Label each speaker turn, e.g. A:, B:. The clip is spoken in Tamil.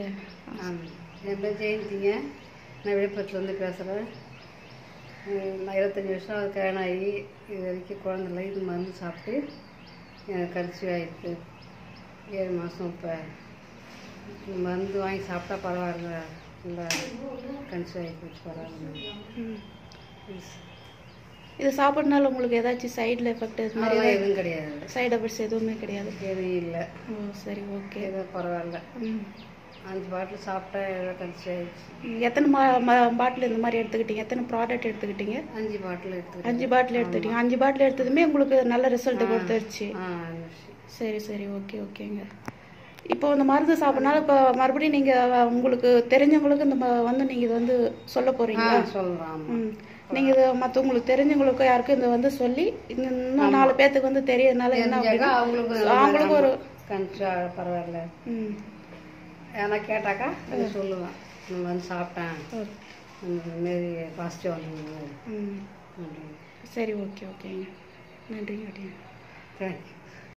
A: ஆமாம் என் பேர் ஜெயந்திங்க நான் விழுப்புரத்துலேருந்து பேசுகிறேன் நான் இருபத்தஞ்சி வருஷம் ஆகுது கல்யாணம் ஆகி இது வரைக்கும் குழந்தை இல்லை இது மருந்து சாப்பிட்டு எனக்கு கன்சீவ் ஆகிருக்கு ஏழு மாதம் இப்போ மருந்து வாங்கி சாப்பிட்டா பரவாயில்ல இல்லை கன்சீவ் ஆகி போச்சு பரவாயில்ல
B: ம். இது சாப்பிட்றதுனால உங்களுக்கு ஏதாச்சும் சைடில் எஃபெக்ட் இது மாதிரி
A: அதெல்லாம் எதுவும் கிடையாது
B: சைடு எஃபெக்ட்ஸ் எதுவுமே கிடையாது
A: எதுவும் இல்லை
B: ஓ சரி ஓகே
A: ஏதோ பரவாயில்ல
B: ம்
A: அஞ்சு பாட்டில் சாப்பிட்டா ஏதோ கன்சீவ் ஆகிடுச்சு
B: ம், எத்தனை மா பாட்டில் இந்த மாதிரி எடுத்துக்கிட்டீங்க எத்தனை ப்ராடக்ட் எடுத்துக்கிட்டீங்க
A: அஞ்சு பாட்டில் எடுத்துக்கிட்டேன்
B: அஞ்சு பாட்டில் எடுத்துக்கிட்டீங்க அஞ்சு பாட்டில் எடுத்ததுமே உங்களுக்கு நல்ல ரிசல்ட் கொடுத்துருச்சு
A: ஆ
B: சரி சரி ஓகே ஓகேங்க இப்போ இந்த மருந்து சாப்பிட்றனால இப்போ மறுபடியும் நீங்கள் உங்களுக்கு தெரிஞ்சவங்களுக்கு இந்த ம- வந்து நீங்கள் இது வந்து சொல்ல
A: ஆ
B: போகிறீங்களா
A: சொல்கிறேன்
B: ம் நீங்கள் இது மற்றவங்களுக்கு தெரிஞ்சவங்களுக்கும் யாருக்கும் இதை வந்து சொல்லி இந்த இன்னும் நாலு பேர்த்துக்கு வந்து தெரியறதுனால என்ன
A: தெரிஞ்சாக்கா
B: அப்படின்னா
A: அவங்களுக்கு
B: அவங்களுக்கு ஒரு
A: கன்சா பரவாயில்ல
B: ம்
A: ஏன்னா கேட்டாக்கா நான் சொல்லுவேன் நான் வந்து சாப்பிட்டேன்
B: ஒரு-
A: இந்த மாரி பாசிட்டிவ் வந்தீங்க
B: ம் சரி ஓகே ஓகேங்க நன்றிங்க அப்படிங்க
A: தேங்க்யூ